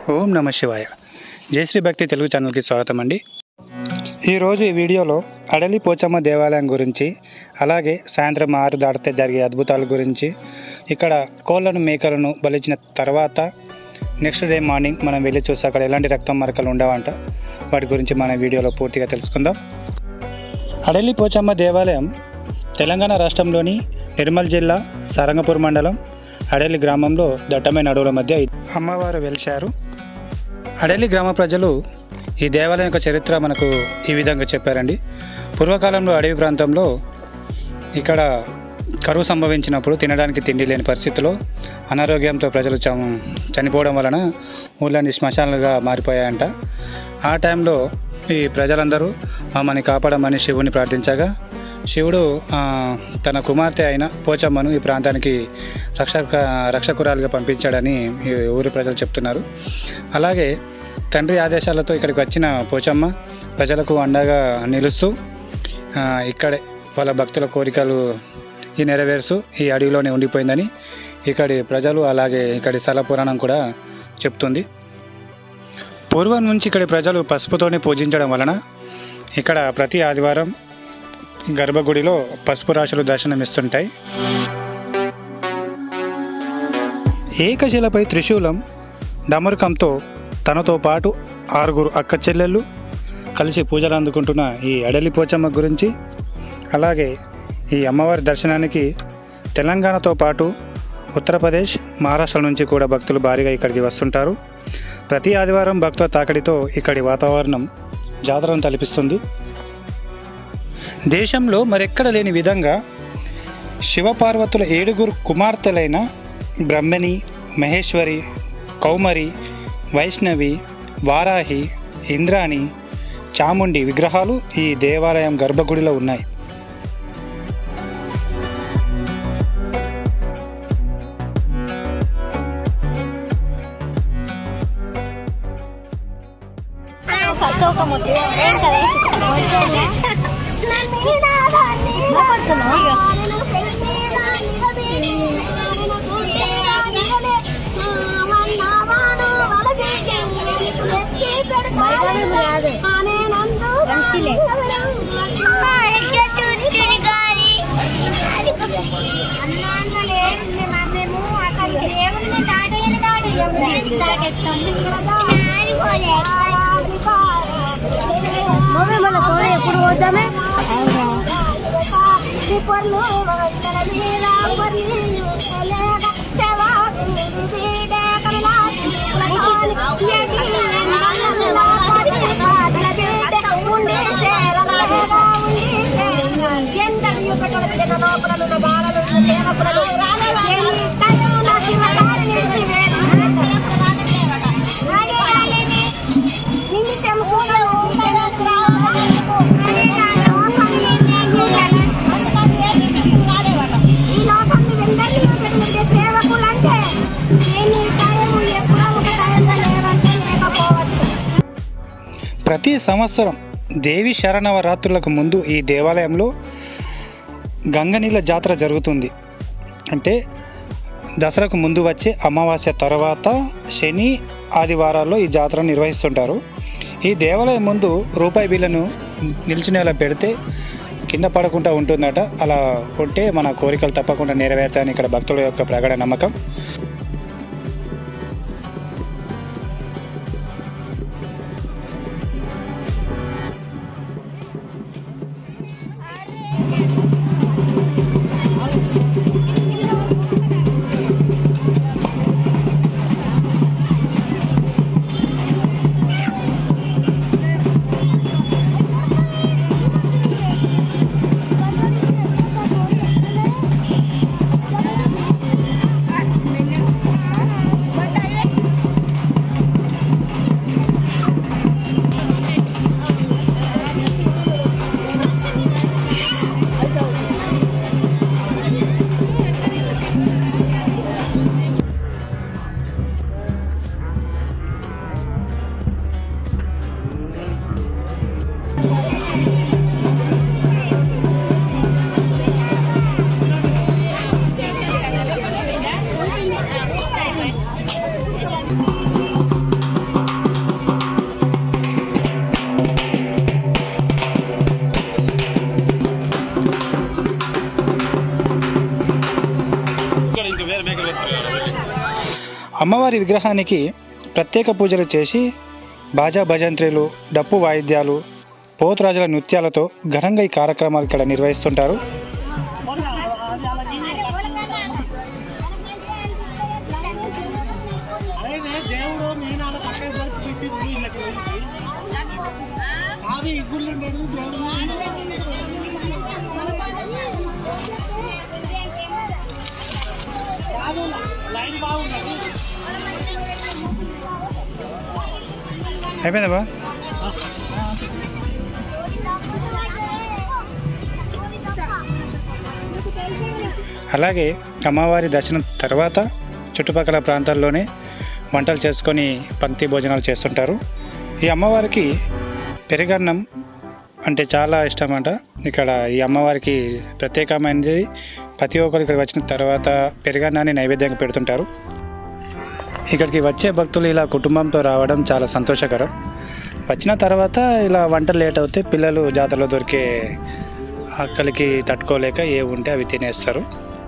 ఓం నమ శివాయ జయశ్రీ భక్తి తెలుగు ఛానల్కి స్వాగతం అండి ఈరోజు ఈ వీడియోలో అడలి పోచమ్మ దేవాలయం గురించి అలాగే సాయంత్రం ఆరు దాటితే జరిగే అద్భుతాల గురించి ఇక్కడ కోళ్ళను మేకలను బలిచిన తర్వాత నెక్స్ట్ డే మార్నింగ్ మనం వెళ్ళి చూస్తే అక్కడ ఎలాంటి రక్తం మరకలు ఉండవంట వాటి గురించి మన వీడియోలో పూర్తిగా తెలుసుకుందాం అడలి పోచమ్మ దేవాలయం తెలంగాణ రాష్ట్రంలోని నిర్మల్ జిల్లా సారంగపూర్ మండలం అడలి గ్రామంలో దట్టమైన అడవుల మధ్య ఈ అమ్మవారు వెలిశారు అడలి గ్రామ ప్రజలు ఈ దేవాలయం యొక్క చరిత్ర మనకు ఈ విధంగా చెప్పారండి పూర్వకాలంలో అడవి ప్రాంతంలో ఇక్కడ కరువు సంభవించినప్పుడు తినడానికి తిండి లేని పరిస్థితిలో అనారోగ్యంతో ప్రజలు చ- చనిపోవడం వలన ఊళ్ళని శ్మశానాలుగా మారిపోయాయంట ఆ టైంలో ఈ ప్రజలందరూ మమ్మల్ని కాపాడమని శివుని ప్రార్థించగా శివుడు ఆ, తన కుమార్తె అయిన పోచమ్మను ఈ ప్రాంతానికి రక్షక రక్షకురాలుగా పంపించాడని ఈ ఊరి ప్రజలు చెప్తున్నారు అలాగే తండ్రి ఆదేశాలతో ఇక్కడికి వచ్చిన పోచమ్మ ప్రజలకు అండగా నిలుస్తూ ఆ, ఇక్కడే వాళ్ళ భక్తుల కోరికలు ఈ నెరవేరుస్తూ ఈ అడవిలోనే ఉండిపోయిందని ఇక్కడి ప్రజలు అలాగే ఇక్కడి స్థల పురాణం కూడా చెప్తుంది పూర్వం నుంచి ఇక్కడి ప్రజలు పసుపుతోనే పూజించడం వలన ఇక్కడ ప్రతి ఆదివారం గర్భగుడిలో పసుపు రాశులు దర్శనమిస్తుంటాయి ఏకశిలపై త్రిశూలం డమరుకంతో తనతో పాటు ఆరుగురు అక్క చెల్లెళ్ళు కలిసి పూజలు అందుకుంటున్న ఈ అడలి పోచమ్మ గురించి అలాగే ఈ అమ్మవారి దర్శనానికి తెలంగాణతో పాటు ఉత్తరప్రదేశ్ మహారాష్ట్ర నుంచి కూడా భక్తులు భారీగా ఇక్కడికి వస్తుంటారు ప్రతి ఆదివారం భక్తుల తాకడితో ఇక్కడి వాతావరణం జాతరను తలపిస్తుంది దేశంలో మరెక్కడ లేని విధంగా శివపార్వతుల ఏడుగురు కుమార్తెలైన బ్రహ్మణి మహేశ్వరి కౌమరి వైష్ణవి వారాహి ఇంద్రాణి చాముండి విగ్రహాలు ఈ దేవాలయం గర్భగుడిలో ఉన్నాయి ఒక ముద్ద ఏం కదా మమ్మీ మన కోడ ఎప్పుడు పోతామే సేవకులంటే ఎన్ని టైం ఎప్పుడో ఒక టైంలో లేవంటే లేకపోవచ్చు ప్రతి సంవత్సరం దేవి శరణవరాత్రులకు ముందు ఈ దేవాలయంలో గంగనీళ్ళ జాతర జరుగుతుంది అంటే దసరాకు ముందు వచ్చే అమావాస్య తర్వాత శని ఆదివారాల్లో ఈ జాతర నిర్వహిస్తుంటారు ఈ దేవాలయం ముందు రూపాయి బిళ్ళను నిల్చునేలా పెడితే కింద పడకుండా ఉంటుందట అలా ఉంటే మన కోరికలు తప్పకుండా నెరవేరుతాయని ఇక్కడ భక్తుల యొక్క ప్రగాఢ నమ్మకం అమ్మవారి విగ్రహానికి ప్రత్యేక పూజలు చేసి బాజా భజంత్రీలు డప్పు వాయిద్యాలు పోతురాజుల నృత్యాలతో ఘనంగా ఈ కార్యక్రమాలు ఇక్కడ నిర్వహిస్తుంటారు అదే దేవుడు నేను అలా పక్కన పెట్టి పెట్టి ఇళ్ళకి వెళ్ళి అది ఈ గుళ్ళు ఉండేది దేవుడు కాదు లైన్ బాగుంది అయిపోయిందా బా అలాగే అమ్మవారి దర్శనం తర్వాత చుట్టుపక్కల ప్రాంతాల్లోనే వంటలు చేసుకొని పంక్తి భోజనాలు చేస్తుంటారు ఈ అమ్మవారికి పెరుగన్నం అంటే చాలా ఇష్టం అంట ఇక్కడ ఈ అమ్మవారికి ప్రత్యేకమైనది ప్రతి ఒక్కరు ఇక్కడికి వచ్చిన తర్వాత పెరుగన్నాన్ని నైవేద్యంగా పెడుతుంటారు ఇక్కడికి వచ్చే భక్తులు ఇలా కుటుంబంతో రావడం చాలా సంతోషకరం వచ్చిన తర్వాత ఇలా వంట లేట్ అవుతే పిల్లలు జాతరలో దొరికే ఆకలికి తట్టుకోలేక ఏ ఉంటే అవి తినేస్తారు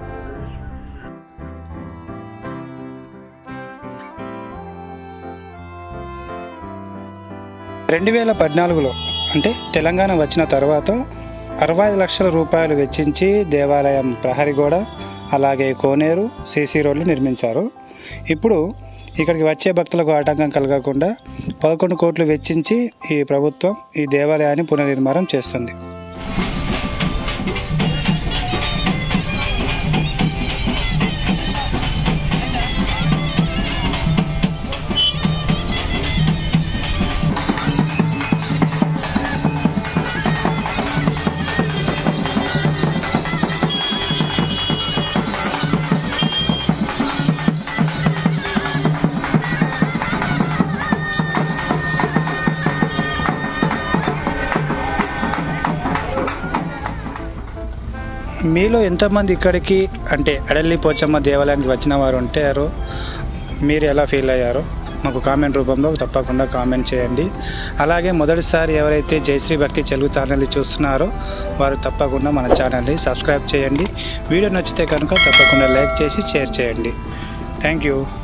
రెండు వేల పద్నాలుగులో అంటే తెలంగాణ వచ్చిన తర్వాత అరవై ఐదు లక్షల రూపాయలు వెచ్చించి దేవాలయం ప్రహరీ గోడ అలాగే కోనేరు సీసీ రోడ్లు నిర్మించారు ఇప్పుడు ఇక్కడికి వచ్చే భక్తులకు ఆటంకం కలగకుండా పదకొండు కోట్లు వెచ్చించి ఈ ప్రభుత్వం ఈ దేవాలయాన్ని పునర్నిర్మాణం చేస్తుంది మీలో ఎంతమంది ఇక్కడికి అంటే అడల్లి పోచమ్మ దేవాలయానికి వచ్చిన వారు ఉంటారో మీరు ఎలా ఫీల్ అయ్యారో మాకు కామెంట్ రూపంలో తప్పకుండా కామెంట్ చేయండి అలాగే మొదటిసారి ఎవరైతే జయశ్రీ భక్తి తెలుగు ఛానల్ని చూస్తున్నారో వారు తప్పకుండా మన ఛానల్ని సబ్స్క్రైబ్ చేయండి వీడియో నచ్చితే కనుక తప్పకుండా లైక్ చేసి షేర్ చేయండి థ్యాంక్ యూ